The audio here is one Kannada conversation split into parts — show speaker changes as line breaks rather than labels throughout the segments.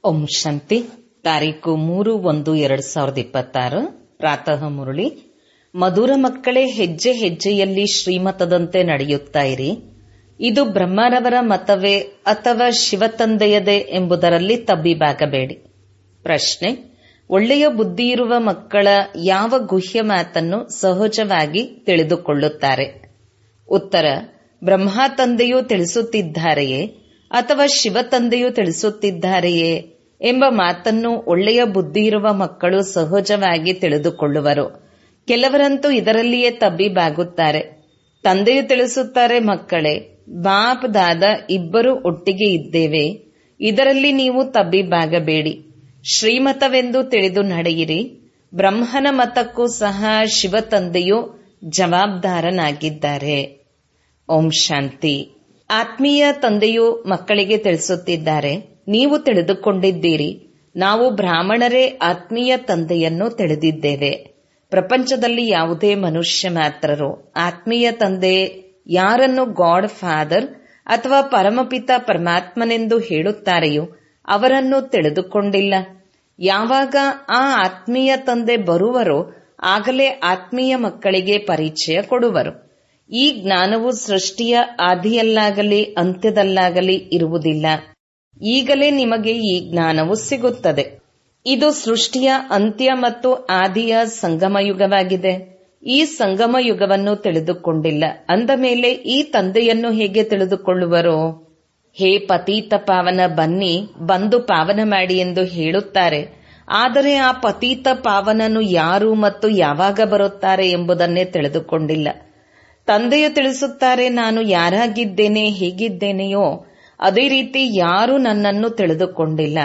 ಓಂ ಶಾಂತಿ ತಾರೀಕು ಮೂರು ಒಂದು ಎರಡ್ ಸಾವಿರದ ಇಪ್ಪತ್ತಾರು ಪ್ರಾತಃ ಮುರಳಿ ಮಧುರ ಮಕ್ಕಳೇ ಹೆಜ್ಜೆ ಹೆಜ್ಜೆಯಲ್ಲಿ ಶ್ರೀಮತದಂತೆ ನಡೆಯುತ್ತಾ ಇರಿ ಇದು ಬ್ರಹ್ಮರವರ ಮತವೇ ಅಥವಾ ಶಿವತಂದೆಯದೇ ಎಂಬುದರಲ್ಲಿ ತಬ್ಬಿಬಾಗಬೇಡಿ ಪ್ರಶ್ನೆ ಒಳ್ಳೆಯ ಬುದ್ಧಿಯಿರುವ ಮಕ್ಕಳ ಯಾವ ಗುಹ್ಯ ಮಾತನ್ನು ಸಹಜವಾಗಿ ತಿಳಿದುಕೊಳ್ಳುತ್ತಾರೆ ಉತ್ತರ ಬ್ರಹ್ಮ ತಂದೆಯೂ ತಿಳಿಸುತ್ತಿದ್ದಾರೆಯೇ ಅಥವಾ ಶಿವ ತಂದೆಯೂ ತಿಳಿಸುತ್ತಿದ್ದಾರೆಯೇ ಎಂಬ ಮಾತನ್ನು ಒಳ್ಳೆಯ ಬುದ್ಧಿಯಿರುವ ಮಕ್ಕಳು ಸಹಜವಾಗಿ ತಿಳಿದುಕೊಳ್ಳುವರು ಕೆಲವರಂತೂ ಇದರಲ್ಲಿಯೇ ತಬ್ಬಿಬಾಗುತ್ತಾರೆ ತಂದೆಯು ತಿಳಿಸುತ್ತಾರೆ ಮಕ್ಕಳೇ ಬಾಪ್ ದಾದ ಇಬ್ಬರು ಒಟ್ಟಿಗೆ ಇದ್ದೇವೆ ಇದರಲ್ಲಿ ನೀವು ತಬ್ಬಿಬಾಗಬೇಡಿ ಶ್ರೀಮತವೆಂದು ತಿಳಿದು ನಡೆಯಿರಿ ಬ್ರಹ್ಮನ ಮತಕ್ಕೂ ಸಹ ಶಿವ ತಂದೆಯು ಜವಾಬ್ದಾರನಾಗಿದ್ದಾರೆ ಓಂ ಶಾಂತಿ ಆತ್ಮೀಯ ತಂದೆಯು ಮಕ್ಕಳಿಗೆ ತಿಳಿಸುತ್ತಿದ್ದಾರೆ ನೀವು ತಿಳಿದುಕೊಂಡಿದ್ದೀರಿ ನಾವು ಬ್ರಾಹ್ಮಣರೇ ಆತ್ಮೀಯ ತಂದೆಯನ್ನು ತಿಳಿದಿದ್ದೇವೆ ಪ್ರಪಂಚದಲ್ಲಿ ಯಾವುದೇ ಮನುಷ್ಯ ಮಾತ್ರರು ಆತ್ಮೀಯ ತಂದೆ ಯಾರನ್ನು ಗಾಡ್ ಫಾದರ್ ಅಥವಾ ಪರಮಪಿತ ಪರಮಾತ್ಮನೆಂದು ಹೇಳುತ್ತಾರೆಯೋ ಅವರನ್ನು ತಿಳಿದುಕೊಂಡಿಲ್ಲ ಯಾವಾಗ ಆ ಆತ್ಮೀಯ ತಂದೆ ಬರುವರೋ ಆಗಲೇ ಆತ್ಮೀಯ ಮಕ್ಕಳಿಗೆ ಪರಿಚಯ ಕೊಡುವರು ಈ ಜ್ಞಾನವು ಸೃಷ್ಟಿಯ ಆದಿಯಲ್ಲಾಗಲಿ ಅಂತ್ಯದಲ್ಲಾಗಲಿ ಇರುವುದಿಲ್ಲ ಈಗಲೇ ನಿಮಗೆ ಈ ಜ್ಞಾನವು ಸಿಗುತ್ತದೆ ಇದು ಸೃಷ್ಟಿಯ ಅಂತ್ಯ ಮತ್ತು ಆದಿಯ ಸಂಗಮ ಯುಗವಾಗಿದೆ ಈ ಸಂಗಮ ಯುಗವನ್ನು ತಿಳಿದುಕೊಂಡಿಲ್ಲ ಅಂದ ಮೇಲೆ ಈ ತಂದೆಯನ್ನು ಹೇಗೆ ತಿಳಿದುಕೊಳ್ಳುವರೋ ಹೇ ಪತೀತ ಪಾವನ ಬನ್ನಿ ಬಂದು ಪಾವನ ಮಾಡಿ ಎಂದು ಹೇಳುತ್ತಾರೆ ಆದರೆ ಆ ಪತೀತ ಪಾವನನು ಯಾರು ಮತ್ತು ಯಾವಾಗ ಬರುತ್ತಾರೆ ಎಂಬುದನ್ನೇ ತಿಳಿದುಕೊಂಡಿಲ್ಲ ತಂದೆಯು ತಿಳಿಸುತ್ತಾರೆ ನಾನು ಯಾರಾಗಿದ್ದೇನೆ ಹೇಗಿದ್ದೇನೆಯೋ ಅದೇ ರೀತಿ ಯಾರು ನನ್ನನ್ನು ತಿಳಿದುಕೊಂಡಿಲ್ಲ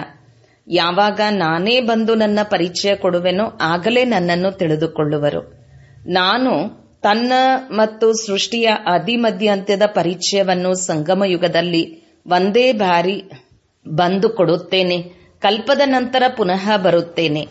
ಯಾವಾಗ ನಾನೇ ಬಂದು ನನ್ನ ಪರಿಚಯ ಕೊಡುವೆನೋ ಆಗಲೇ ನನ್ನನ್ನು ತಿಳಿದುಕೊಳ್ಳುವರು ನಾನು ತನ್ನ ಮತ್ತು ಸೃಷ್ಟಿಯ ಆದಿಮಧ್ಯ ಅಂತ್ಯದ ಪರಿಚಯವನ್ನು ಸಂಗಮ ಯುಗದಲ್ಲಿ ಒಂದೇ ಬಾರಿ ಬಂದು ಕೊಡುತ್ತೇನೆ ಕಲ್ಪದ ನಂತರ ಪುನಃ ಬರುತ್ತೇನೆ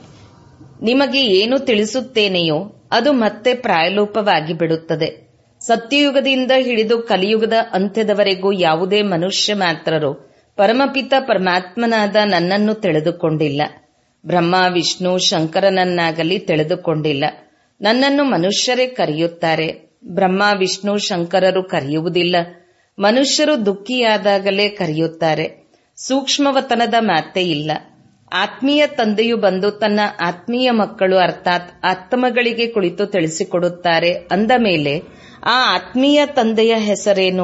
ನಿಮಗೆ ಏನು ತಿಳಿಸುತ್ತೇನೆಯೋ ಅದು ಮತ್ತೆ ಪ್ರಾಯಲೋಪವಾಗಿ ಬಿಡುತ್ತದೆ ಸತ್ಯಯುಗದಿಂದ ಹಿಡಿದು ಕಲಿಯುಗದ ಅಂತ್ಯದವರೆಗೂ ಯಾವುದೇ ಮನುಷ್ಯ ಮಾತ್ರರು ಪರಮಪಿತ ಪರಮಾತ್ಮನಾದ ನನ್ನನ್ನು ತಿಳಿದುಕೊಂಡಿಲ್ಲ ಬ್ರಹ್ಮ ವಿಷ್ಣು ಶಂಕರನನ್ನಾಗಲಿ ತಿಳಿದುಕೊಂಡಿಲ್ಲ ನನ್ನನ್ನು ಮನುಷ್ಯರೇ ಕರೆಯುತ್ತಾರೆ ಬ್ರಹ್ಮ ವಿಷ್ಣು ಶಂಕರರು ಕರೆಯುವುದಿಲ್ಲ ಮನುಷ್ಯರು ದುಃಖಿಯಾದಾಗಲೇ ಕರೆಯುತ್ತಾರೆ ಸೂಕ್ಷ್ಮವತನದ ಮಾತೇ ಇಲ್ಲ ಆತ್ಮೀಯ ತಂದೆಯು ಬಂದು ತನ್ನ ಆತ್ಮೀಯ ಮಕ್ಕಳು ಅರ್ಥಾತ್ ಆತ್ಮಗಳಿಗೆ ಕುಳಿತು ತಿಳಿಸಿಕೊಡುತ್ತಾರೆ ಅಂದ ಮೇಲೆ ಆ ಆತ್ಮೀಯ ತಂದೆಯ ಹೆಸರೇನು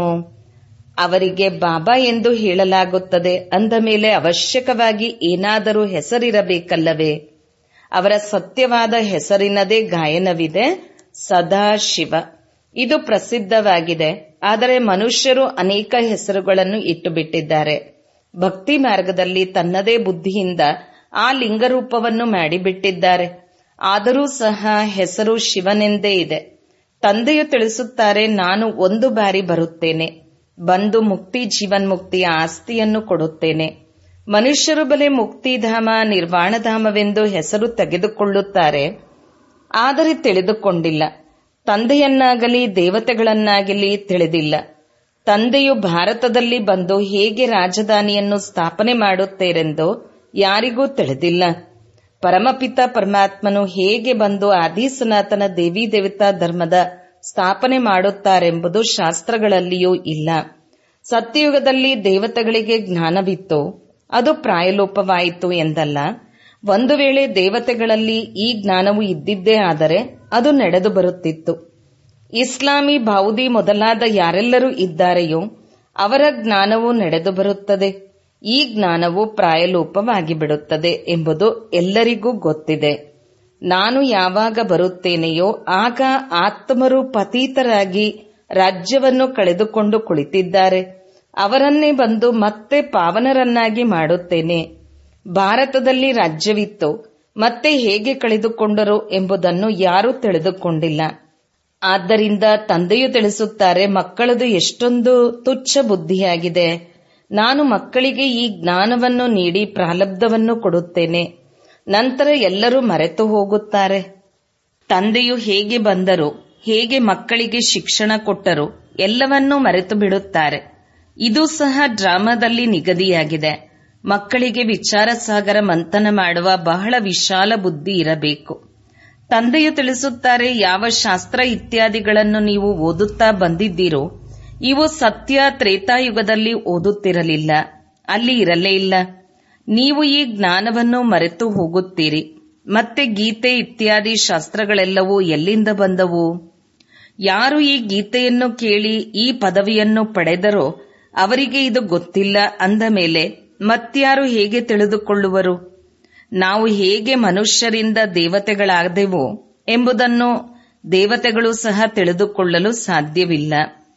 ಅವರಿಗೆ ಬಾಬಾ ಎಂದು ಹೇಳಲಾಗುತ್ತದೆ ಅಂದ ಮೇಲೆ ಅವಶ್ಯಕವಾಗಿ ಏನಾದರೂ ಹೆಸರಿರಬೇಕಲ್ಲವೇ ಅವರ ಸತ್ಯವಾದ ಹೆಸರಿನದೇ ಗಾಯನವಿದೆ ಸದಾಶಿವ ಇದು ಪ್ರಸಿದ್ಧವಾಗಿದೆ ಆದರೆ ಮನುಷ್ಯರು ಅನೇಕ ಹೆಸರುಗಳನ್ನು ಇಟ್ಟುಬಿಟ್ಟಿದ್ದಾರೆ ಭಕ್ತಿ ಮಾರ್ಗದಲ್ಲಿ ತನ್ನದೇ ಬುದ್ಧಿಯಿಂದ ಆ ಲಿಂಗರೂಪವನ್ನು ಮಾಡಿಬಿಟ್ಟಿದ್ದಾರೆ ಆದರೂ ಸಹ ಹೆಸರು ಶಿವನೆಂದೇ ಇದೆ ತಂದೆಯು ತಿಳಿಸುತ್ತಾರೆ ನಾನು ಒಂದು ಬಾರಿ ಬರುತ್ತೇನೆ ಬಂದು ಮುಕ್ತಿ ಜೀವನ್ಮುಕ್ತಿಯ ಆಸ್ತಿಯನ್ನು ಕೊಡುತ್ತೇನೆ ಮನುಷ್ಯರು ಬಲೆ ಮುಕ್ತಿಧಾಮ ನಿರ್ವಾಣಧಾಮವೆಂದು ಹೆಸರು ತೆಗೆದುಕೊಳ್ಳುತ್ತಾರೆ ಆದರೆ ತಿಳಿದುಕೊಂಡಿಲ್ಲ ತಂದೆಯನ್ನಾಗಲಿ ದೇವತೆಗಳನ್ನಾಗಲಿ ತಿಳಿದಿಲ್ಲ ತಂದೆಯು ಭಾರತದಲ್ಲಿ ಬಂದು ಹೇಗೆ ರಾಜಧಾನಿಯನ್ನು ಸ್ಥಾಪನೆ ಮಾಡುತ್ತೇರೆಂದು ಯಾರಿಗೂ ತಿಳಿದಿಲ್ಲ ಪರಮಪಿತ ಪರಮಾತ್ಮನು ಹೇಗೆ ಬಂದು ಆದಿ ಸನಾತನ ದೇವಿ ದೇವತಾ ಧರ್ಮದ ಸ್ಥಾಪನೆ ಮಾಡುತ್ತಾರೆಂಬುದು ಶಾಸ್ತ್ರಗಳಲ್ಲಿಯೂ ಇಲ್ಲ ಸತ್ಯಯುಗದಲ್ಲಿ ದೇವತೆಗಳಿಗೆ ಜ್ಞಾನವಿತ್ತು ಅದು ಪ್ರಾಯಲೋಪವಾಯಿತು ಎಂದಲ್ಲ ಒಂದು ವೇಳೆ ದೇವತೆಗಳಲ್ಲಿ ಈ ಜ್ಞಾನವು ಇದ್ದಿದ್ದೇ ಆದರೆ ಅದು ನಡೆದು ಬರುತ್ತಿತ್ತು ಇಸ್ಲಾಮಿ ಬೌದಿ ಮೊದಲಾದ ಯಾರೆಲ್ಲರೂ ಇದ್ದಾರೆಯೋ ಅವರ ಜ್ಞಾನವು ನಡೆದು ಬರುತ್ತದೆ ಈ ಜ್ಞಾನವು ಪ್ರಾಯಲೋಪವಾಗಿ ಬಿಡುತ್ತದೆ ಎಂಬುದು ಎಲ್ಲರಿಗೂ ಗೊತ್ತಿದೆ ನಾನು ಯಾವಾಗ ಬರುತ್ತೇನೆಯೋ ಆಗ ಆತ್ಮರು ಪತೀತರಾಗಿ ರಾಜ್ಯವನ್ನು ಕಳೆದುಕೊಂಡು ಕುಳಿತಿದ್ದಾರೆ ಅವರನ್ನೇ ಬಂದು ಮತ್ತೆ ಪಾವನರನ್ನಾಗಿ ಮಾಡುತ್ತೇನೆ ಭಾರತದಲ್ಲಿ ರಾಜ್ಯವಿತ್ತು ಮತ್ತೆ ಹೇಗೆ ಕಳೆದುಕೊಂಡರು ಎಂಬುದನ್ನು ಯಾರೂ ತಿಳಿದುಕೊಂಡಿಲ್ಲ ಆದ್ದರಿಂದ ತಂದೆಯು ತಿಳಿಸುತ್ತಾರೆ ಮಕ್ಕಳದು ಎಷ್ಟೊಂದು ತುಚ್ಛ ಬುದ್ಧಿಯಾಗಿದೆ ನಾನು ಮಕ್ಕಳಿಗೆ ಈ ಜ್ಞಾನವನ್ನು ನೀಡಿ ಪ್ರಾಲಬ್ಧವನ್ನು ಕೊಡುತ್ತೇನೆ ನಂತರ ಎಲ್ಲರೂ ಮರೆತು ಹೋಗುತ್ತಾರೆ ತಂದೆಯು ಹೇಗೆ ಬಂದರು ಹೇಗೆ ಮಕ್ಕಳಿಗೆ ಶಿಕ್ಷಣ ಕೊಟ್ಟರು ಎಲ್ಲವನ್ನೂ ಮರೆತು ಬಿಡುತ್ತಾರೆ ಇದು ಸಹ ಡ್ರಾಮಾದಲ್ಲಿ ನಿಗದಿಯಾಗಿದೆ ಮಕ್ಕಳಿಗೆ ವಿಚಾರ ಸಾಗರ ಮಂಥನ ಮಾಡುವ ಬಹಳ ವಿಶಾಲ ಬುದ್ಧಿ ಇರಬೇಕು ತಂದೆಯು ತಿಳಿಸುತ್ತಾರೆ ಯಾವ ಶಾಸ್ತ್ರ ಇತ್ಯಾದಿಗಳನ್ನು ನೀವು ಓದುತ್ತಾ ಬಂದಿದ್ದೀರೋ ಇವು ಸತ್ಯ ತ್ರೇತಾಯುಗದಲ್ಲಿ ಓದುತ್ತಿರಲಿಲ್ಲ ಅಲ್ಲಿ ಇರಲೇ ಇಲ್ಲ ನೀವು ಈ ಜ್ಞಾನವನ್ನು ಮರೆತು ಹೋಗುತ್ತೀರಿ ಮತ್ತೆ ಗೀತೆ ಇತ್ಯಾದಿ ಶಾಸ್ತ್ರಗಳೆಲ್ಲವೂ ಎಲ್ಲಿಂದ ಬಂದವು ಯಾರು ಈ ಗೀತೆಯನ್ನು ಕೇಳಿ ಈ ಪದವಿಯನ್ನು ಪಡೆದರೋ ಅವರಿಗೆ ಇದು ಗೊತ್ತಿಲ್ಲ ಅಂದ ಮೇಲೆ ಮತ್ಯಾರು ಹೇಗೆ ತಿಳಿದುಕೊಳ್ಳುವರು ನಾವು ಹೇಗೆ ಮನುಷ್ಯರಿಂದ ದೇವತೆಗಳಾದೆವೋ ಎಂಬುದನ್ನು ದೇವತೆಗಳು ಸಹ ತಿಳಿದುಕೊಳ್ಳಲು ಸಾಧ್ಯವಿಲ್ಲ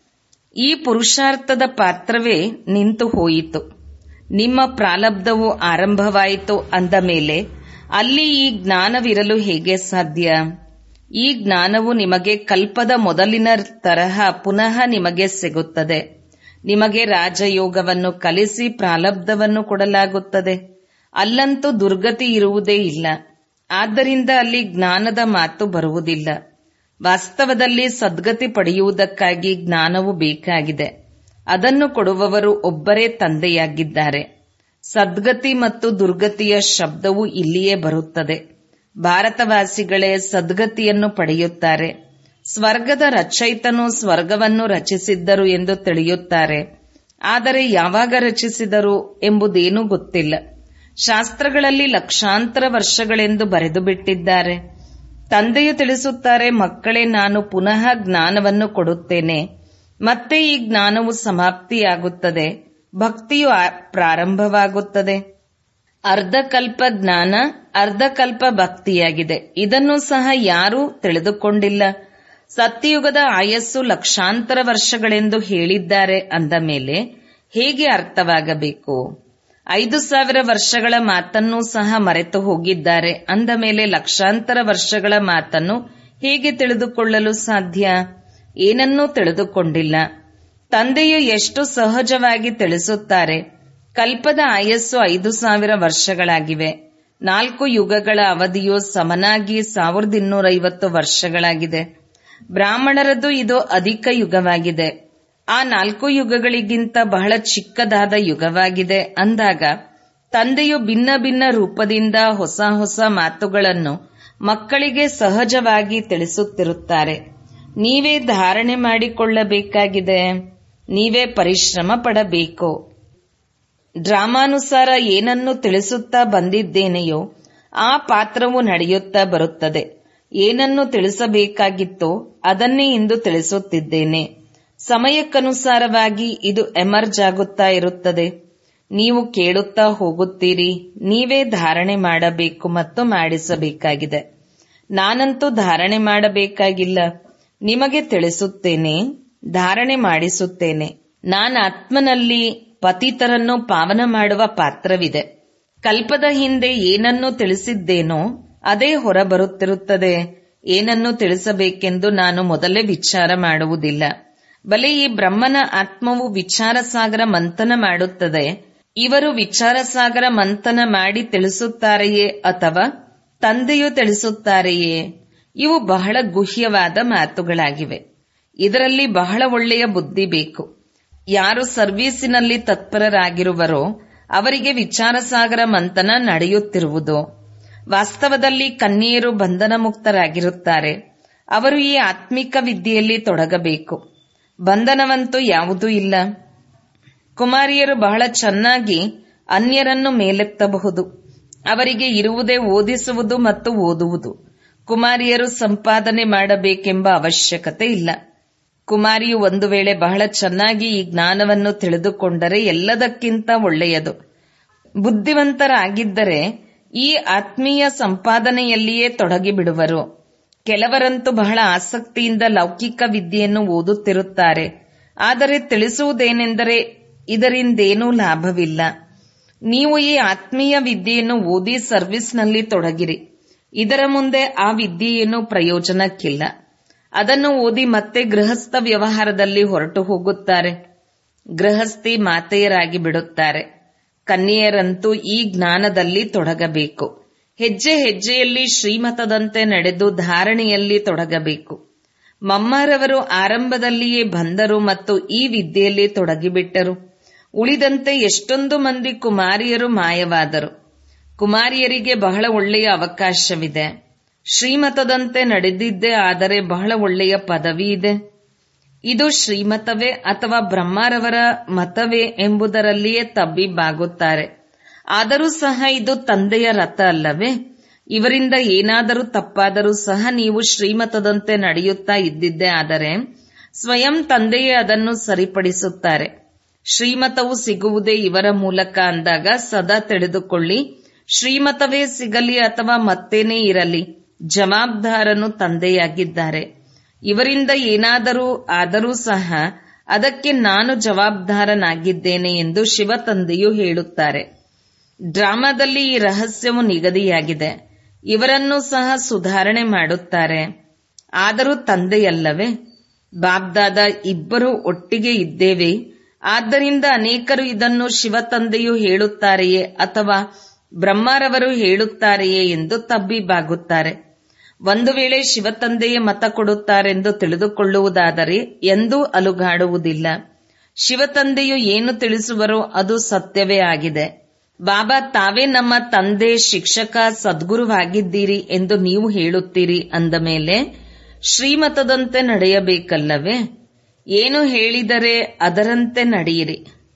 ಈ ಪುರುಷಾರ್ಥದ ಪಾತ್ರವೇ ನಿಂತು ಹೋಯಿತು ನಿಮ್ಮ ಪ್ರಾಲಬ್ಧವು ಆರಂಭವಾಯಿತು ಅಂದ ಮೇಲೆ ಅಲ್ಲಿ ಈ ಜ್ಞಾನವಿರಲು ಹೇಗೆ ಸಾಧ್ಯ ಈ ಜ್ಞಾನವು ನಿಮಗೆ ಕಲ್ಪದ ಮೊದಲಿನ ತರಹ ಪುನಃ ನಿಮಗೆ ಸಿಗುತ್ತದೆ ನಿಮಗೆ ರಾಜಯೋಗವನ್ನು ಕಲಿಸಿ ಪ್ರಾಲಬ್ಧವನ್ನು ಕೊಡಲಾಗುತ್ತದೆ ಅಲ್ಲಂತೂ ದುರ್ಗತಿ ಇರುವುದೇ ಇಲ್ಲ ಆದ್ದರಿಂದ ಅಲ್ಲಿ ಜ್ಞಾನದ ಮಾತು ಬರುವುದಿಲ್ಲ ವಾಸ್ತವದಲ್ಲಿ ಸದ್ಗತಿ ಪಡೆಯುವುದಕ್ಕಾಗಿ ಜ್ಞಾನವು ಬೇಕಾಗಿದೆ ಅದನ್ನು ಕೊಡುವವರು ಒಬ್ಬರೇ ತಂದೆಯಾಗಿದ್ದಾರೆ ಸದ್ಗತಿ ಮತ್ತು ದುರ್ಗತಿಯ ಶಬ್ದವು ಇಲ್ಲಿಯೇ ಬರುತ್ತದೆ ಭಾರತವಾಸಿಗಳೇ ಸದ್ಗತಿಯನ್ನು ಪಡೆಯುತ್ತಾರೆ ಸ್ವರ್ಗದ ರಚಯಿತನು ಸ್ವರ್ಗವನ್ನು ರಚಿಸಿದ್ದರು ಎಂದು ತಿಳಿಯುತ್ತಾರೆ ಆದರೆ ಯಾವಾಗ ರಚಿಸಿದರು ಎಂಬುದೇನೂ ಗೊತ್ತಿಲ್ಲ ಶಾಸ್ತ್ರಗಳಲ್ಲಿ ಲಕ್ಷಾಂತರ ವರ್ಷಗಳೆಂದು ಬರೆದು ಬಿಟ್ಟಿದ್ದಾರೆ ತಂದೆಯು ತಿಳಿಸುತ್ತಾರೆ ಮಕ್ಕಳೇ ನಾನು ಪುನಃ ಜ್ಞಾನವನ್ನು ಕೊಡುತ್ತೇನೆ ಮತ್ತೆ ಈ ಜ್ಞಾನವು ಸಮಾಪ್ತಿಯಾಗುತ್ತದೆ ಭಕ್ತಿಯು ಪ್ರಾರಂಭವಾಗುತ್ತದೆ ಅರ್ಧಕಲ್ಪ ಜ್ಞಾನ ಅರ್ಧಕಲ್ಪ ಭಕ್ತಿಯಾಗಿದೆ ಇದನ್ನು ಸಹ ಯಾರೂ ತಿಳಿದುಕೊಂಡಿಲ್ಲ ಸತ್ಯಯುಗದ ಆಯಸ್ಸು ಲಕ್ಷಾಂತರ ವರ್ಷಗಳೆಂದು ಹೇಳಿದ್ದಾರೆ ಅಂದ ಮೇಲೆ ಹೇಗೆ ಅರ್ಥವಾಗಬೇಕು ಐದು ಸಾವಿರ ವರ್ಷಗಳ ಮಾತನ್ನೂ ಸಹ ಮರೆತು ಹೋಗಿದ್ದಾರೆ ಅಂದ ಮೇಲೆ ಲಕ್ಷಾಂತರ ವರ್ಷಗಳ ಮಾತನ್ನು ಹೇಗೆ ತಿಳಿದುಕೊಳ್ಳಲು ಸಾಧ್ಯ ಏನನ್ನೂ ತಿಳಿದುಕೊಂಡಿಲ್ಲ ತಂದೆಯು ಎಷ್ಟು ಸಹಜವಾಗಿ ತಿಳಿಸುತ್ತಾರೆ ಕಲ್ಪದ ಆಯಸ್ಸು ಐದು ಸಾವಿರ ವರ್ಷಗಳಾಗಿವೆ ನಾಲ್ಕು ಯುಗಗಳ ಅವಧಿಯು ಸಮನಾಗಿ ಸಾವಿರದ ಇನ್ನೂರೈವತ್ತು ವರ್ಷಗಳಾಗಿದೆ ಬ್ರಾಹ್ಮಣರದ್ದು ಇದು ಅಧಿಕ ಯುಗವಾಗಿದೆ ಆ ನಾಲ್ಕು ಯುಗಗಳಿಗಿಂತ ಬಹಳ ಚಿಕ್ಕದಾದ ಯುಗವಾಗಿದೆ ಅಂದಾಗ ತಂದೆಯು ಭಿನ್ನ ಭಿನ್ನ ರೂಪದಿಂದ ಹೊಸ ಹೊಸ ಮಾತುಗಳನ್ನು ಮಕ್ಕಳಿಗೆ ಸಹಜವಾಗಿ ತಿಳಿಸುತ್ತಿರುತ್ತಾರೆ ನೀವೇ ಧಾರಣೆ ಮಾಡಿಕೊಳ್ಳಬೇಕಾಗಿದೆ ನೀವೇ ಪರಿಶ್ರಮ ಪಡಬೇಕು ಡ್ರಾಮಾನುಸಾರ ಏನನ್ನು ತಿಳಿಸುತ್ತಾ ಬಂದಿದ್ದೇನೆಯೋ ಆ ಪಾತ್ರವು ನಡೆಯುತ್ತಾ ಬರುತ್ತದೆ ಏನನ್ನು ತಿಳಿಸಬೇಕಾಗಿತ್ತೋ ಅದನ್ನೇ ಇಂದು ತಿಳಿಸುತ್ತಿದ್ದೇನೆ ಸಮಯಕ್ಕನುಸಾರವಾಗಿ ಇದು ಎಮರ್ಜ್ ಆಗುತ್ತಾ ಇರುತ್ತದೆ ನೀವು ಕೇಳುತ್ತಾ ಹೋಗುತ್ತೀರಿ ನೀವೇ ಧಾರಣೆ ಮಾಡಬೇಕು ಮತ್ತು ಮಾಡಿಸಬೇಕಾಗಿದೆ ನಾನಂತೂ ಧಾರಣೆ ಮಾಡಬೇಕಾಗಿಲ್ಲ ನಿಮಗೆ ತಿಳಿಸುತ್ತೇನೆ ಧಾರಣೆ ಮಾಡಿಸುತ್ತೇನೆ ನಾನು ಆತ್ಮನಲ್ಲಿ ಪತಿತರನ್ನು ಪಾವನ ಮಾಡುವ ಪಾತ್ರವಿದೆ ಕಲ್ಪದ ಹಿಂದೆ ಏನನ್ನು ತಿಳಿಸಿದ್ದೇನೋ ಅದೇ ಹೊರಬರುತ್ತಿರುತ್ತದೆ ಏನನ್ನು ತಿಳಿಸಬೇಕೆಂದು ನಾನು ಮೊದಲೇ ವಿಚಾರ ಮಾಡುವುದಿಲ್ಲ ಬಲೆ ಈ ಬ್ರಹ್ಮನ ಆತ್ಮವು ವಿಚಾರ ಸಾಗರ ಮಂಥನ ಮಾಡುತ್ತದೆ ಇವರು ವಿಚಾರ ಸಾಗರ ಮಂಥನ ಮಾಡಿ ತಿಳಿಸುತ್ತಾರೆಯೇ ಅಥವಾ ತಂದೆಯು ತಿಳಿಸುತ್ತಾರೆಯೇ ಇವು ಬಹಳ ಗುಹ್ಯವಾದ ಮಾತುಗಳಾಗಿವೆ ಇದರಲ್ಲಿ ಬಹಳ ಒಳ್ಳೆಯ ಬುದ್ಧಿ ಬೇಕು ಯಾರು ಸರ್ವೀಸಿನಲ್ಲಿ ತತ್ಪರರಾಗಿರುವರೋ ಅವರಿಗೆ ವಿಚಾರ ಸಾಗರ ಮಂಥನ ನಡೆಯುತ್ತಿರುವುದು ವಾಸ್ತವದಲ್ಲಿ ಕನ್ಯೆಯರು ಬಂಧನ ಮುಕ್ತರಾಗಿರುತ್ತಾರೆ ಅವರು ಈ ಆತ್ಮಿಕ ವಿದ್ಯೆಯಲ್ಲಿ ತೊಡಗಬೇಕು ಬಂಧನವಂತೂ ಯಾವುದೂ ಇಲ್ಲ ಕುಮಾರಿಯರು ಬಹಳ ಚೆನ್ನಾಗಿ ಅನ್ಯರನ್ನು ಮೇಲೆತ್ತಬಹುದು ಅವರಿಗೆ ಇರುವುದೇ ಓದಿಸುವುದು ಮತ್ತು ಓದುವುದು ಕುಮಾರಿಯರು ಸಂಪಾದನೆ ಮಾಡಬೇಕೆಂಬ ಅವಶ್ಯಕತೆ ಇಲ್ಲ ಕುಮಾರಿಯು ಒಂದು ವೇಳೆ ಬಹಳ ಚೆನ್ನಾಗಿ ಈ ಜ್ಞಾನವನ್ನು ತಿಳಿದುಕೊಂಡರೆ ಎಲ್ಲದಕ್ಕಿಂತ ಒಳ್ಳೆಯದು ಬುದ್ಧಿವಂತರಾಗಿದ್ದರೆ ಈ ಆತ್ಮೀಯ ಸಂಪಾದನೆಯಲ್ಲಿಯೇ ತೊಡಗಿಬಿಡುವರು ಕೆಲವರಂತೂ ಬಹಳ ಆಸಕ್ತಿಯಿಂದ ಲೌಕಿಕ ವಿದ್ಯೆಯನ್ನು ಓದುತ್ತಿರುತ್ತಾರೆ ಆದರೆ ತಿಳಿಸುವುದೇನೆಂದರೆ ಇದರಿಂದೇನೂ ಲಾಭವಿಲ್ಲ ನೀವು ಈ ಆತ್ಮೀಯ ವಿದ್ಯೆಯನ್ನು ಓದಿ ಸರ್ವಿಸ್ನಲ್ಲಿ ತೊಡಗಿರಿ ಇದರ ಮುಂದೆ ಆ ವಿದ್ಯೆಯನ್ನು ಪ್ರಯೋಜನಕ್ಕಿಲ್ಲ ಅದನ್ನು ಓದಿ ಮತ್ತೆ ಗೃಹಸ್ಥ ವ್ಯವಹಾರದಲ್ಲಿ ಹೊರಟು ಹೋಗುತ್ತಾರೆ ಗೃಹಸ್ಥಿ ಮಾತೆಯರಾಗಿ ಬಿಡುತ್ತಾರೆ ಕನ್ಯೆಯರಂತೂ ಈ ಜ್ಞಾನದಲ್ಲಿ ತೊಡಗಬೇಕು ಹೆಜ್ಜೆ ಹೆಜ್ಜೆಯಲ್ಲಿ ಶ್ರೀಮತದಂತೆ ನಡೆದು ಧಾರಣೆಯಲ್ಲಿ ತೊಡಗಬೇಕು ಮಮ್ಮಾರವರು ಆರಂಭದಲ್ಲಿಯೇ ಬಂದರು ಮತ್ತು ಈ ವಿದ್ಯೆಯಲ್ಲಿ ತೊಡಗಿಬಿಟ್ಟರು ಉಳಿದಂತೆ ಎಷ್ಟೊಂದು ಮಂದಿ ಕುಮಾರಿಯರು ಮಾಯವಾದರು ಕುಮಾರಿಯರಿಗೆ ಬಹಳ ಒಳ್ಳೆಯ ಅವಕಾಶವಿದೆ ಶ್ರೀಮತದಂತೆ ನಡೆದಿದ್ದೇ ಆದರೆ ಬಹಳ ಒಳ್ಳೆಯ ಪದವಿ ಇದೆ ಇದು ಶ್ರೀಮತವೇ ಅಥವಾ ಬ್ರಹ್ಮರವರ ಮತವೇ ಎಂಬುದರಲ್ಲಿಯೇ ತಬ್ಬಿಬ್ಬಾಗುತ್ತಾರೆ ಆದರೂ ಸಹ ಇದು ತಂದೆಯ ರಥ ಅಲ್ಲವೇ ಇವರಿಂದ ಏನಾದರೂ ತಪ್ಪಾದರೂ ಸಹ ನೀವು ಶ್ರೀಮತದಂತೆ ನಡೆಯುತ್ತಾ ಇದ್ದಿದ್ದೇ ಆದರೆ ಸ್ವಯಂ ತಂದೆಯೇ ಅದನ್ನು ಸರಿಪಡಿಸುತ್ತಾರೆ ಶ್ರೀಮತವು ಸಿಗುವುದೇ ಇವರ ಮೂಲಕ ಅಂದಾಗ ಸದಾ ತಿಳಿದುಕೊಳ್ಳಿ ಶ್ರೀಮತವೇ ಸಿಗಲಿ ಅಥವಾ ಮತ್ತೇನೇ ಇರಲಿ ಜವಾಬ್ದಾರನು ತಂದೆಯಾಗಿದ್ದಾರೆ ಇವರಿಂದ ಏನಾದರೂ ಆದರೂ ಸಹ ಅದಕ್ಕೆ ನಾನು ಜವಾಬ್ದಾರನಾಗಿದ್ದೇನೆ ಎಂದು ಶಿವ ತಂದೆಯು ಹೇಳುತ್ತಾರೆ ಡ್ರಾಮಾದಲ್ಲಿ ಈ ರಹಸ್ಯವು ನಿಗದಿಯಾಗಿದೆ ಇವರನ್ನು ಸಹ ಸುಧಾರಣೆ ಮಾಡುತ್ತಾರೆ ಆದರೂ ತಂದೆಯಲ್ಲವೇ ಬಾಬ್ದಾದ ಇಬ್ಬರು ಒಟ್ಟಿಗೆ ಇದ್ದೇವೆ ಆದ್ದರಿಂದ ಅನೇಕರು ಇದನ್ನು ಶಿವ ತಂದೆಯು ಹೇಳುತ್ತಾರೆಯೇ ಅಥವಾ ಬ್ರಹ್ಮರವರು ಹೇಳುತ್ತಾರೆಯೇ ಎಂದು ತಬ್ಬಿಬಾಗುತ್ತಾರೆ ಒಂದು ವೇಳೆ ಶಿವತಂದೆಯೇ ಮತ ಕೊಡುತ್ತಾರೆಂದು ತಿಳಿದುಕೊಳ್ಳುವುದಾದರೆ ಎಂದೂ ಅಲುಗಾಡುವುದಿಲ್ಲ ಶಿವತಂದೆಯು ಏನು ತಿಳಿಸುವರೋ ಅದು ಸತ್ಯವೇ ಆಗಿದೆ ಬಾಬಾ ತಾವೇ ನಮ್ಮ ತಂದೆ ಶಿಕ್ಷಕ ಸದ್ಗುರುವಾಗಿದ್ದೀರಿ ಎಂದು ನೀವು ಹೇಳುತ್ತೀರಿ ಅಂದ ಮೇಲೆ ಶ್ರೀಮತದಂತೆ ನಡೆಯಬೇಕಲ್ಲವೇ ಏನು ಹೇಳಿದರೆ ಅದರಂತೆ ನಡೆಯಿರಿ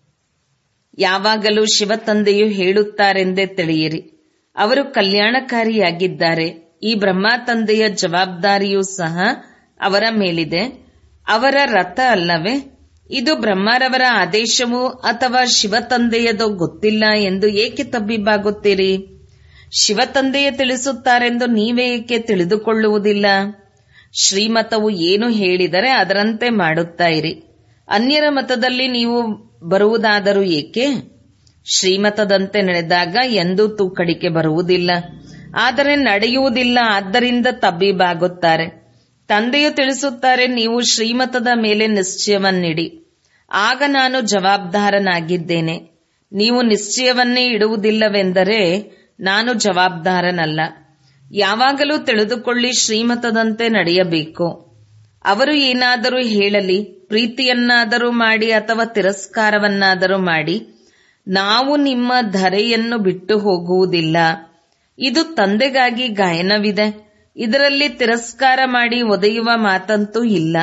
ಯಾವಾಗಲೂ ಶಿವತಂದೆಯು ಹೇಳುತ್ತಾರೆಂದೇ ತಿಳಿಯಿರಿ ಅವರು ಕಲ್ಯಾಣಕಾರಿಯಾಗಿದ್ದಾರೆ ಈ ಬ್ರಹ್ಮ ತಂದೆಯ ಜವಾಬ್ದಾರಿಯೂ ಸಹ ಅವರ ಮೇಲಿದೆ ಅವರ ರಥ ಅಲ್ಲವೇ ಇದು ಬ್ರಹ್ಮರವರ ಆದೇಶವು ಅಥವಾ ಶಿವತಂದೆಯದು ಗೊತ್ತಿಲ್ಲ ಎಂದು ಏಕೆ ತಬ್ಬಿಬ್ಬಾಗುತ್ತೀರಿ ಶಿವತಂದೆಯೇ ತಿಳಿಸುತ್ತಾರೆಂದು ನೀವೇ ಏಕೆ ತಿಳಿದುಕೊಳ್ಳುವುದಿಲ್ಲ ಶ್ರೀಮತವು ಏನು ಹೇಳಿದರೆ ಅದರಂತೆ ಮಾಡುತ್ತಾ ಇರಿ ಅನ್ಯರ ಮತದಲ್ಲಿ ನೀವು ಬರುವುದಾದರೂ ಏಕೆ ಶ್ರೀಮತದಂತೆ ನಡೆದಾಗ ಎಂದೂ ತೂಕಡಿಕೆ ಬರುವುದಿಲ್ಲ ಆದರೆ ನಡೆಯುವುದಿಲ್ಲ ಆದ್ದರಿಂದ ತಬ್ಬಿಬಾಗುತ್ತಾರೆ ತಂದೆಯು ತಿಳಿಸುತ್ತಾರೆ ನೀವು ಶ್ರೀಮತದ ಮೇಲೆ ನಿಶ್ಚಯವನ್ನಿಡಿ ಆಗ ನಾನು ಜವಾಬ್ದಾರನಾಗಿದ್ದೇನೆ ನೀವು ನಿಶ್ಚಯವನ್ನೇ ಇಡುವುದಿಲ್ಲವೆಂದರೆ ನಾನು ಜವಾಬ್ದಾರನಲ್ಲ ಯಾವಾಗಲೂ ತಿಳಿದುಕೊಳ್ಳಿ ಶ್ರೀಮತದಂತೆ ನಡೆಯಬೇಕು ಅವರು ಏನಾದರೂ ಹೇಳಲಿ ಪ್ರೀತಿಯನ್ನಾದರೂ ಮಾಡಿ ಅಥವಾ ತಿರಸ್ಕಾರವನ್ನಾದರೂ ಮಾಡಿ ನಾವು ನಿಮ್ಮ ಧರೆಯನ್ನು ಬಿಟ್ಟು ಹೋಗುವುದಿಲ್ಲ ಇದು ತಂದೆಗಾಗಿ ಗಾಯನವಿದೆ ಇದರಲ್ಲಿ ತಿರಸ್ಕಾರ ಮಾಡಿ ಒದೆಯುವ ಮಾತಂತೂ ಇಲ್ಲ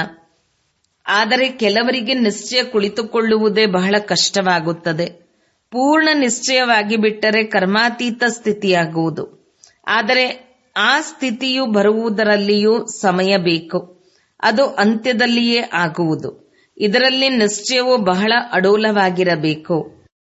ಆದರೆ ಕೆಲವರಿಗೆ ನಿಶ್ಚಯ ಕುಳಿತುಕೊಳ್ಳುವುದೇ ಬಹಳ ಕಷ್ಟವಾಗುತ್ತದೆ ಪೂರ್ಣ ನಿಶ್ಚಯವಾಗಿ ಬಿಟ್ಟರೆ ಕರ್ಮಾತೀತ ಸ್ಥಿತಿಯಾಗುವುದು ಆದರೆ ಆ ಸ್ಥಿತಿಯು ಬರುವುದರಲ್ಲಿಯೂ ಸಮಯ ಬೇಕು ಅದು ಅಂತ್ಯದಲ್ಲಿಯೇ ಆಗುವುದು ಇದರಲ್ಲಿ ನಿಶ್ಚಯವು ಬಹಳ ಅಡೋಲವಾಗಿರಬೇಕು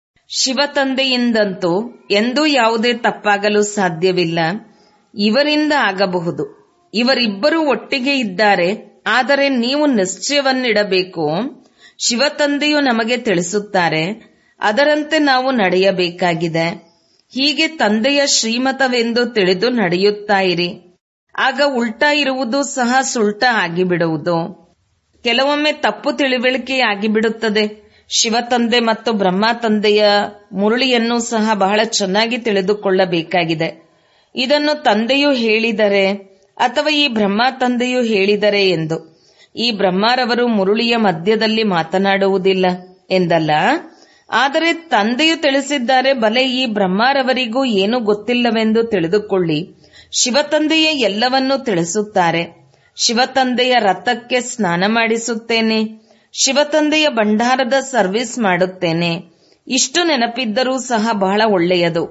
ಶಿವತಂದೆಯಿಂದಂತೂ ಎಂದೂ ಯಾವುದೇ ತಪ್ಪಾಗಲು ಸಾಧ್ಯವಿಲ್ಲ ಇವರಿಂದ ಆಗಬಹುದು ಇವರಿಬ್ಬರು ಒಟ್ಟಿಗೆ ಇದ್ದಾರೆ ಆದರೆ ನೀವು ನಿಶ್ಚಯವನ್ನಿಡಬೇಕು ಶಿವತಂದೆಯು ನಮಗೆ ತಿಳಿಸುತ್ತಾರೆ ಅದರಂತೆ ನಾವು ನಡೆಯಬೇಕಾಗಿದೆ ಹೀಗೆ ತಂದೆಯ ಶ್ರೀಮತವೆಂದು ತಿಳಿದು ನಡೆಯುತ್ತಾ ಇರಿ ಆಗ ಉಲ್ಟಾ ಇರುವುದು ಸಹ ಸುಲ್ಟ ಆಗಿಬಿಡುವುದು ಕೆಲವೊಮ್ಮೆ ತಪ್ಪು ತಿಳಿವಳಿಕೆಯಾಗಿ ಬಿಡುತ್ತದೆ ಶಿವತಂದೆ ಮತ್ತು ಬ್ರಹ್ಮ ತಂದೆಯ ಮುರುಳಿಯನ್ನು ಸಹ ಬಹಳ ಚೆನ್ನಾಗಿ ತಿಳಿದುಕೊಳ್ಳಬೇಕಾಗಿದೆ ಇದನ್ನು ತಂದೆಯು ಹೇಳಿದರೆ ಅಥವಾ ಈ ಬ್ರಹ್ಮ ತಂದೆಯು ಹೇಳಿದರೆ ಎಂದು ಈ ಬ್ರಹ್ಮರವರು ಮುರುಳಿಯ ಮಧ್ಯದಲ್ಲಿ ಮಾತನಾಡುವುದಿಲ್ಲ ಎಂದಲ್ಲ ಆದರೆ ತಂದೆಯು ತಿಳಿಸಿದ್ದಾರೆ ಬಲೆ ಈ ಬ್ರಹ್ಮರವರಿಗೂ ಏನು ಗೊತ್ತಿಲ್ಲವೆಂದು ತಿಳಿದುಕೊಳ್ಳಿ ಶಿವತಂದೆಯೇ ಎಲ್ಲವನ್ನೂ ತಿಳಿಸುತ್ತಾರೆ ಶಿವತಂದೆಯ ರಥಕ್ಕೆ ಸ್ನಾನ ಮಾಡಿಸುತ್ತೇನೆ ಶಿವತಂದೆಯ ಭಂಡಾರದ ಸರ್ವಿಸ್ ಮಾಡುತ್ತೇನೆ ಇಷ್ಟು ನೆನಪಿದ್ದರೂ ಸಹ ಬಹಳ ಒಳ್ಳೆಯದು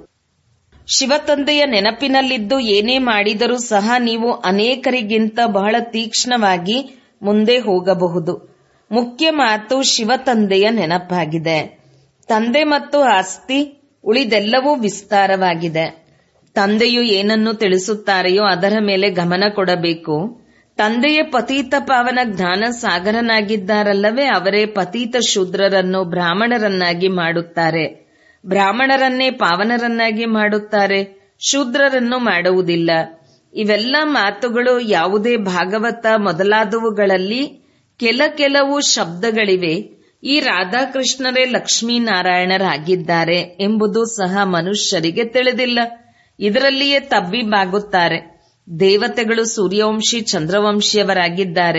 ಶಿವತಂದೆಯ ನೆನಪಿನಲ್ಲಿದ್ದು ಏನೇ ಮಾಡಿದರೂ ಸಹ ನೀವು ಅನೇಕರಿಗಿಂತ ಬಹಳ ತೀಕ್ಷ್ಣವಾಗಿ ಮುಂದೆ ಹೋಗಬಹುದು ಮುಖ್ಯ ಮಾತು ಶಿವತಂದೆಯ ನೆನಪಾಗಿದೆ ತಂದೆ ಮತ್ತು ಆಸ್ತಿ ಉಳಿದೆಲ್ಲವೂ ವಿಸ್ತಾರವಾಗಿದೆ ತಂದೆಯು ಏನನ್ನು ತಿಳಿಸುತ್ತಾರೆಯೋ ಅದರ ಮೇಲೆ ಗಮನ ಕೊಡಬೇಕು ತಂದೆಯೇ ಪತೀತ ಪಾವನ ಜ್ಞಾನ ಸಾಗರನಾಗಿದ್ದಾರಲ್ಲವೇ ಅವರೇ ಪತೀತ ಶೂದ್ರರನ್ನು ಬ್ರಾಹ್ಮಣರನ್ನಾಗಿ ಮಾಡುತ್ತಾರೆ ಬ್ರಾಹ್ಮಣರನ್ನೇ ಪಾವನರನ್ನಾಗಿ ಮಾಡುತ್ತಾರೆ ಶೂದ್ರರನ್ನು ಮಾಡುವುದಿಲ್ಲ ಇವೆಲ್ಲ ಮಾತುಗಳು ಯಾವುದೇ ಭಾಗವತ ಮೊದಲಾದವುಗಳಲ್ಲಿ ಕೆಲ ಕೆಲವು ಶಬ್ದಗಳಿವೆ ಈ ರಾಧಾಕೃಷ್ಣರೇ ಲಕ್ಷ್ಮೀನಾರಾಯಣರಾಗಿದ್ದಾರೆ ಎಂಬುದು ಸಹ ಮನುಷ್ಯರಿಗೆ ತಿಳಿದಿಲ್ಲ ಇದರಲ್ಲಿಯೇ ತಬ್ಬಿಬಾಗುತ್ತಾರೆ ದೇವತೆಗಳು ಸೂರ್ಯವಂಶಿ ಚಂದ್ರವಂಶಿಯವರಾಗಿದ್ದಾರೆ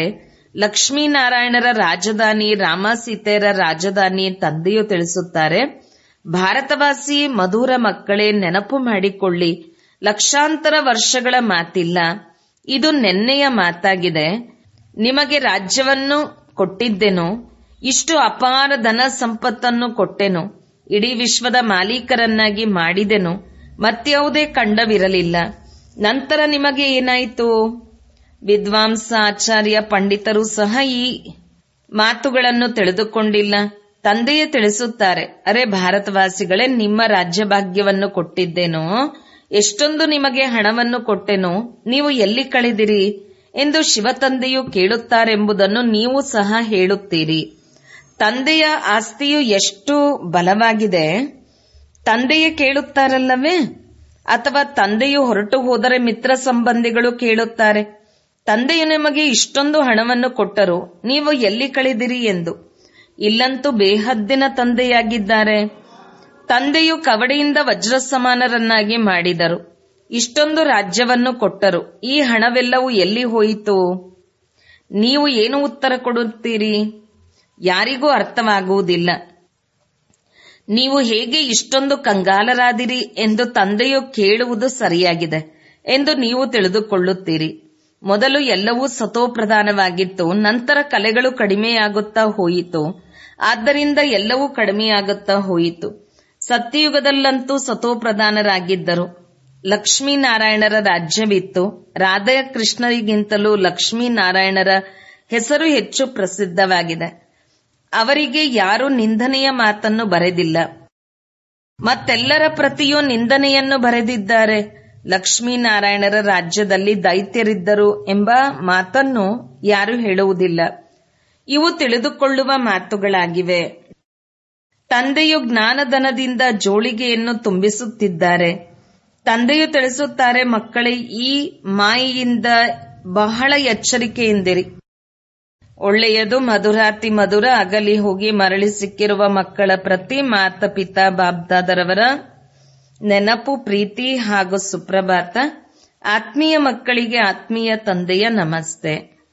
ಲಕ್ಷ್ಮೀನಾರಾಯಣರ ರಾಜಧಾನಿ ರಾಮ ಸೀತೆಯರ ರಾಜಧಾನಿ ತಂದೆಯು ತಿಳಿಸುತ್ತಾರೆ ಭಾರತವಾಸಿ ಮಧುರ ಮಕ್ಕಳೇ ನೆನಪು ಮಾಡಿಕೊಳ್ಳಿ ಲಕ್ಷಾಂತರ ವರ್ಷಗಳ ಮಾತಿಲ್ಲ ಇದು ನೆನ್ನೆಯ ಮಾತಾಗಿದೆ ನಿಮಗೆ ರಾಜ್ಯವನ್ನು ಕೊಟ್ಟಿದ್ದೆನು ಇಷ್ಟು ಅಪಾರ ಧನ ಸಂಪತ್ತನ್ನು ಕೊಟ್ಟೆನು ಇಡೀ ವಿಶ್ವದ ಮಾಲೀಕರನ್ನಾಗಿ ಮಾಡಿದೆನು ಮತ್ಯಾವುದೇ ಕಂಡವಿರಲಿಲ್ಲ ನಂತರ ನಿಮಗೆ ಏನಾಯಿತು ವಿದ್ವಾಂಸ ಆಚಾರ್ಯ ಪಂಡಿತರು ಸಹ ಈ ಮಾತುಗಳನ್ನು ತಿಳಿದುಕೊಂಡಿಲ್ಲ ತಂದೆಯೇ ತಿಳಿಸುತ್ತಾರೆ ಅರೆ ಭಾರತವಾಸಿಗಳೇ ನಿಮ್ಮ ರಾಜ್ಯ ಭಾಗ್ಯವನ್ನು ಕೊಟ್ಟಿದ್ದೇನೋ ಎಷ್ಟೊಂದು ನಿಮಗೆ ಹಣವನ್ನು ಕೊಟ್ಟೆನೋ ನೀವು ಎಲ್ಲಿ ಕಳೆದಿರಿ ಎಂದು ಶಿವತಂದೆಯು ಕೇಳುತ್ತಾರೆಂಬುದನ್ನು ನೀವು ಸಹ ಹೇಳುತ್ತೀರಿ ತಂದೆಯ ಆಸ್ತಿಯು ಎಷ್ಟು ಬಲವಾಗಿದೆ ತಂದೆಯೇ ಕೇಳುತ್ತಾರಲ್ಲವೇ ಅಥವಾ ತಂದೆಯು ಹೊರಟು ಹೋದರೆ ಮಿತ್ರ ಸಂಬಂಧಿಗಳು ಕೇಳುತ್ತಾರೆ ತಂದೆಯು ನಿಮಗೆ ಇಷ್ಟೊಂದು ಹಣವನ್ನು ಕೊಟ್ಟರು ನೀವು ಎಲ್ಲಿ ಕಳೆದಿರಿ ಎಂದು ಇಲ್ಲಂತೂ ಬೇಹದ್ದಿನ ತಂದೆಯಾಗಿದ್ದಾರೆ ತಂದೆಯು ಕವಡೆಯಿಂದ ವಜ್ರ ಸಮಾನರನ್ನಾಗಿ ಮಾಡಿದರು ಇಷ್ಟೊಂದು ರಾಜ್ಯವನ್ನು ಕೊಟ್ಟರು ಈ ಹಣವೆಲ್ಲವೂ ಎಲ್ಲಿ ಹೋಯಿತು ನೀವು ಏನು ಉತ್ತರ ಕೊಡುತ್ತೀರಿ ಯಾರಿಗೂ ಅರ್ಥವಾಗುವುದಿಲ್ಲ ನೀವು ಹೇಗೆ ಇಷ್ಟೊಂದು ಕಂಗಾಲರಾದಿರಿ ಎಂದು ತಂದೆಯು ಕೇಳುವುದು ಸರಿಯಾಗಿದೆ ಎಂದು ನೀವು ತಿಳಿದುಕೊಳ್ಳುತ್ತೀರಿ ಮೊದಲು ಎಲ್ಲವೂ ಸತೋಪ್ರಧಾನವಾಗಿತ್ತು ನಂತರ ಕಲೆಗಳು ಕಡಿಮೆಯಾಗುತ್ತಾ ಹೋಯಿತು ಆದ್ದರಿಂದ ಎಲ್ಲವೂ ಕಡಿಮೆಯಾಗುತ್ತಾ ಹೋಯಿತು ಸತ್ಯಯುಗದಲ್ಲಂತೂ ಸತೋಪ್ರಧಾನರಾಗಿದ್ದರು ಲಕ್ಷ್ಮೀನಾರಾಯಣರ ರಾಜ್ಯವಿತ್ತು ರಾಧಾಕೃಷ್ಣರಿಗಿಂತಲೂ ಲಕ್ಷ್ಮೀನಾರಾಯಣರ ಹೆಸರು ಹೆಚ್ಚು ಪ್ರಸಿದ್ಧವಾಗಿದೆ ಅವರಿಗೆ ಯಾರೂ ನಿಂದನೆಯ ಮಾತನ್ನು ಬರೆದಿಲ್ಲ ಮತ್ತೆಲ್ಲರ ಪ್ರತಿಯೂ ನಿಂದನೆಯನ್ನು ಬರೆದಿದ್ದಾರೆ ಲಕ್ಷ್ಮೀನಾರಾಯಣರ ರಾಜ್ಯದಲ್ಲಿ ದೈತ್ಯರಿದ್ದರು ಎಂಬ ಮಾತನ್ನು ಯಾರು ಹೇಳುವುದಿಲ್ಲ ಇವು ತಿಳಿದುಕೊಳ್ಳುವ ಮಾತುಗಳಾಗಿವೆ ತಂದೆಯು ಜ್ಞಾನಧನದಿಂದ ಜೋಳಿಗೆಯನ್ನು ತುಂಬಿಸುತ್ತಿದ್ದಾರೆ ತಂದೆಯು ತಿಳಿಸುತ್ತಾರೆ ಮಕ್ಕಳೇ ಈ ಮಾಯೆಯಿಂದ ಬಹಳ ಎಚ್ಚರಿಕೆಯಿಂದಿರಿ ಒಳ್ಳೆಯದು ಮಧುರಾತಿ ಮಧುರ ಅಗಲಿ ಹೋಗಿ ಮರಳಿ ಸಿಕ್ಕಿರುವ ಮಕ್ಕಳ ಪ್ರತಿ ಮಾತ ಪಿತಾ ಬಾಬ್ದಾದರವರ ನೆನಪು ಪ್ರೀತಿ ಹಾಗೂ ಸುಪ್ರಭಾತ ಆತ್ಮೀಯ ಮಕ್ಕಳಿಗೆ ಆತ್ಮೀಯ ತಂದೆಯ ನಮಸ್ತೆ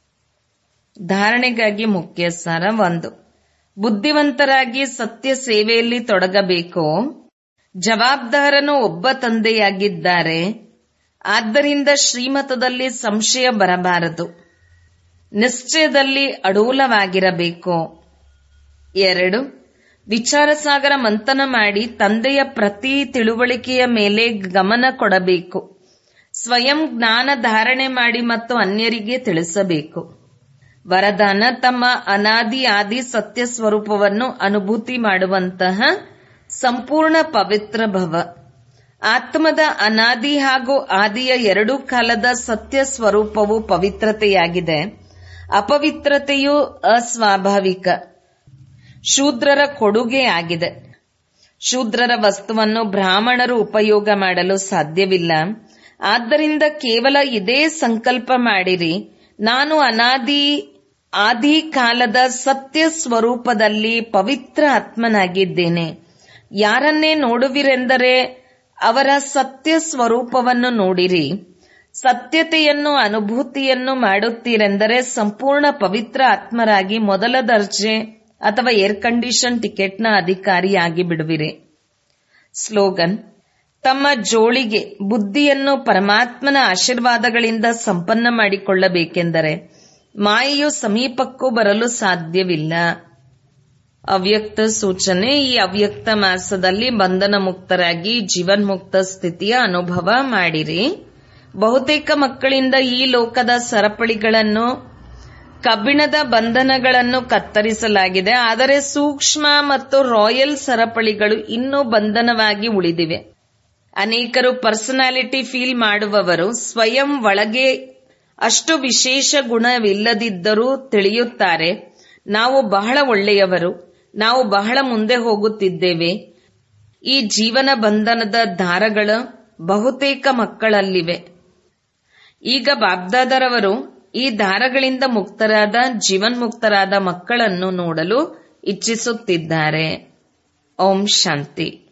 ಧಾರಣೆಗಾಗಿ ಮುಖ್ಯ ಸಾರ ಒಂದು ಬುದ್ಧಿವಂತರಾಗಿ ಸತ್ಯ ಸೇವೆಯಲ್ಲಿ ತೊಡಗಬೇಕು ಜವಾಬ್ದಾರನು ಒಬ್ಬ ತಂದೆಯಾಗಿದ್ದಾರೆ ಆದ್ದರಿಂದ ಶ್ರೀಮತದಲ್ಲಿ ಸಂಶಯ ಬರಬಾರದು ನಿಶ್ಚಯದಲ್ಲಿ ಅಡೂಲವಾಗಿರಬೇಕು ಎರಡು ವಿಚಾರಸಾಗರ ಮಂಥನ ಮಾಡಿ ತಂದೆಯ ಪ್ರತಿ ತಿಳುವಳಿಕೆಯ ಮೇಲೆ ಗಮನ ಕೊಡಬೇಕು ಸ್ವಯಂ ಜ್ಞಾನ ಧಾರಣೆ ಮಾಡಿ ಮತ್ತು ಅನ್ಯರಿಗೆ ತಿಳಿಸಬೇಕು ವರದಾನ ತಮ್ಮ ಅನಾದಿ ಆದಿ ಸತ್ಯ ಸ್ವರೂಪವನ್ನು ಅನುಭೂತಿ ಮಾಡುವಂತಹ ಸಂಪೂರ್ಣ ಪವಿತ್ರ ಭವ ಆತ್ಮದ ಅನಾದಿ ಹಾಗೂ ಆದಿಯ ಎರಡೂ ಕಾಲದ ಸತ್ಯ ಸ್ವರೂಪವು ಪವಿತ್ರತೆಯಾಗಿದೆ ಅಪವಿತ್ರತೆಯು ಅಸ್ವಾಭಾವಿಕ ಶೂದ್ರರ ಕೊಡುಗೆ ಆಗಿದೆ ಶೂದ್ರರ ವಸ್ತುವನ್ನು ಬ್ರಾಹ್ಮಣರು ಉಪಯೋಗ ಮಾಡಲು ಸಾಧ್ಯವಿಲ್ಲ ಆದ್ದರಿಂದ ಕೇವಲ ಇದೇ ಸಂಕಲ್ಪ ಮಾಡಿರಿ ನಾನು ಅನಾದಿ ಆದಿ ಕಾಲದ ಸತ್ಯ ಸ್ವರೂಪದಲ್ಲಿ ಪವಿತ್ರ ಆತ್ಮನಾಗಿದ್ದೇನೆ ಯಾರನ್ನೇ ನೋಡುವಿರೆಂದರೆ ಅವರ ಸತ್ಯ ಸ್ವರೂಪವನ್ನು ನೋಡಿರಿ ಸತ್ಯತೆಯನ್ನು ಅನುಭೂತಿಯನ್ನು ಮಾಡುತ್ತೀರೆಂದರೆ ಸಂಪೂರ್ಣ ಪವಿತ್ರ ಆತ್ಮರಾಗಿ ಮೊದಲ ದರ್ಜೆ ಅಥವಾ ಏರ್ ಕಂಡೀಷನ್ ಟಿಕೆಟ್ನ ಅಧಿಕಾರಿಯಾಗಿ ಬಿಡುವಿರಿ ಸ್ಲೋಗನ್ ತಮ್ಮ ಜೋಳಿಗೆ ಬುದ್ಧಿಯನ್ನು ಪರಮಾತ್ಮನ ಆಶೀರ್ವಾದಗಳಿಂದ ಸಂಪನ್ನ ಮಾಡಿಕೊಳ್ಳಬೇಕೆಂದರೆ ಮಾಯೆಯು ಸಮೀಪಕ್ಕೂ ಬರಲು ಸಾಧ್ಯವಿಲ್ಲ ಅವ್ಯಕ್ತ ಸೂಚನೆ ಈ ಅವ್ಯಕ್ತ ಮಾಸದಲ್ಲಿ ಬಂಧನ ಮುಕ್ತರಾಗಿ ಜೀವನ್ಮುಕ್ತ ಸ್ಥಿತಿಯ ಅನುಭವ ಮಾಡಿರಿ ಬಹುತೇಕ ಮಕ್ಕಳಿಂದ ಈ ಲೋಕದ ಸರಪಳಿಗಳನ್ನು ಕಬ್ಬಿಣದ ಬಂಧನಗಳನ್ನು ಕತ್ತರಿಸಲಾಗಿದೆ ಆದರೆ ಸೂಕ್ಷ್ಮ ಮತ್ತು ರಾಯಲ್ ಸರಪಳಿಗಳು ಇನ್ನೂ ಬಂಧನವಾಗಿ ಉಳಿದಿವೆ ಅನೇಕರು ಪರ್ಸನಾಲಿಟಿ ಫೀಲ್ ಮಾಡುವವರು ಸ್ವಯಂ ಒಳಗೆ ಅಷ್ಟು ವಿಶೇಷ ಗುಣವಿಲ್ಲದಿದ್ದರೂ ತಿಳಿಯುತ್ತಾರೆ ನಾವು ಬಹಳ ಒಳ್ಳೆಯವರು ನಾವು ಬಹಳ ಮುಂದೆ ಹೋಗುತ್ತಿದ್ದೇವೆ ಈ ಜೀವನ ಬಂಧನದ ದಾರಗಳು ಬಹುತೇಕ ಮಕ್ಕಳಲ್ಲಿವೆ ಈಗ ಬಾಬ್ದಾದರವರು ಈ ದಾರಗಳಿಂದ ಮುಕ್ತರಾದ ಜೀವನ್ಮುಕ್ತರಾದ ಮಕ್ಕಳನ್ನು ನೋಡಲು ಇಚ್ಛಿಸುತ್ತಿದ್ದಾರೆ ಓಂ ಶಾಂತಿ